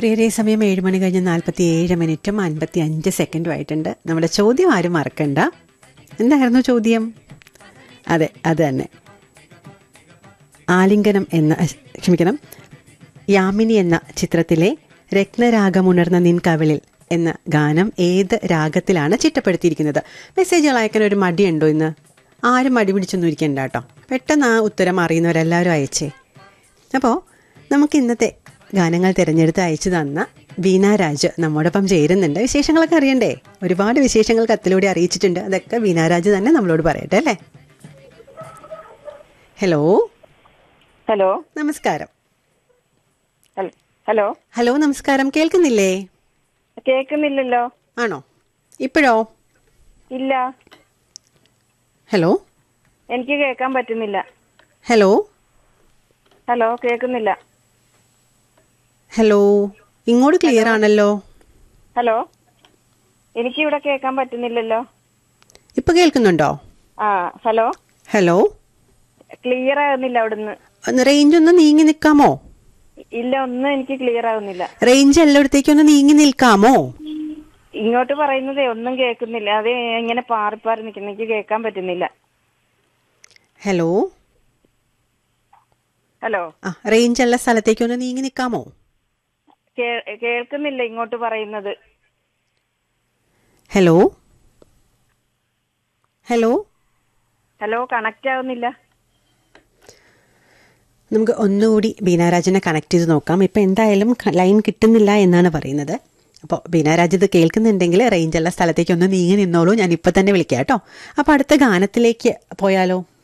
പ്രിയരെ സമയം ഏഴ് മണി കഴിഞ്ഞ് നാൽപ്പത്തി ഏഴ് മിനിറ്റും അൻപത്തി അഞ്ച് സെക്കൻഡും ആയിട്ടുണ്ട് നമ്മുടെ ചോദ്യം ആരും മറക്കണ്ട എന്തായിരുന്നു ചോദ്യം അതെ അത് തന്നെ ആലിംഗനം എന്ന ക്ഷമിക്കണം യാമിനി എന്ന ചിത്രത്തിലെ രത്നരാഗമുണർന്ന നിൻ കവിളിൽ എന്ന ഗാനം ഏത് രാഗത്തിലാണ് ചിട്ടപ്പെടുത്തിയിരിക്കുന്നത് മെസ്സേജുകൾ അയക്കാൻ ഒരു മടിയുണ്ടോ ഇന്ന് ആരും മടി പിടിച്ചൊന്നും ഇരിക്കണ്ട കേട്ടോ പെട്ടെന്ന് ആ ഉത്തരം അറിയുന്നവരെല്ലാവരും അയച്ചേ അപ്പോൾ നമുക്ക് ഇന്നത്തെ ഗാനങ്ങൾ തിരഞ്ഞെടുത്ത് അയച്ചു തന്ന വീണ രാജ് നമ്മോടൊപ്പം ചേരുന്നുണ്ട് വിശേഷങ്ങളൊക്കെ അറിയണ്ടേ ഒരുപാട് വിശേഷങ്ങൾ കത്തിലൂടെ അറിയിച്ചിട്ടുണ്ട് അതൊക്കെ വീണ രാജ് തന്നെ നമ്മളോട് പറയട്ടെ അല്ലേ ഹലോ ഹലോ നമസ്കാരം ഹൽ- ഹലോ ഹലോ നമസ്കാരം കേൾക്കുന്നില്ലേ കേൾക്കുന്നില്ലല്ലോ ആണോ ഇപ്പോഴോ ഇല്ല ഹലോ എനിക്ക് കേൾക്കാൻ പറ്റുന്നില്ല ഹലോ ഹലോ കേൾക്കുന്നില്ല ഹലോ ഇങ്ങോട്ട് ക്ലിയർ ആണല്ലോ ഹലോ എനിക്ക് ഇവിടെ കേൾക്കാൻ പറ്റുന്നില്ലല്ലോ ഇപ്പൊ കേൾക്കുന്നുണ്ടോ ആ ഹലോ ഹലോ ക്ലിയർ ആകുന്നില്ല അവിടുന്ന് ഒന്ന് റേഞ്ച് ഒന്ന് നീങ്ങി നിൽക്കാമോ ഇല്ല ഒന്നും എനിക്ക് ക്ലിയർ ആകുന്നില്ല റേഞ്ച് എല്ലായിടത്തേക്കും ഒന്ന് നീങ്ങി നിൽക്കാമോ ഇങ്ങോട്ട് പറയുന്നതേ ഒന്നും കേൾക്കുന്നില്ല അത് ഇങ്ങനെ പാറി പാറി നിൽക്കുന്നു എനിക്ക് കേൾക്കാൻ പറ്റുന്നില്ല ഹലോ ഹലോ ആ റേഞ്ച് ഉള്ള സ്ഥലത്തേക്ക് ഒന്ന് നീങ്ങി നിൽക്കാമോ കേ- കേൾക്കുന്നില്ല ഇങ്ങോട്ട് പറയുന്നത് ഹലോ ഹലോ ഹലോ കണക്റ്റ് ആവുന്നില്ല നമുക്ക് ഒന്നുകൂടി ബീനാരാജിനെ കണക്ട് ചെയ്ത് നോക്കാം ഇപ്പം എന്തായാലും ക- ലൈൻ കിട്ടുന്നില്ല എന്നാണ് പറയുന്നത് അപ്പോൾ ബീനാരാജ് ഇത് കേൾക്കുന്നുണ്ടെങ്കിൽ റേഞ്ച് ഉള്ള സ്ഥലത്തേക്ക് ഒന്ന് നീങ്ങി നിന്നോളൂ ഞാൻ ഇപ്പം തന്നെ വിളിക്കാം കേട്ടോ അപ്പോൾ അടുത്ത ഗാനത്തിലേക്ക് പോയാലോ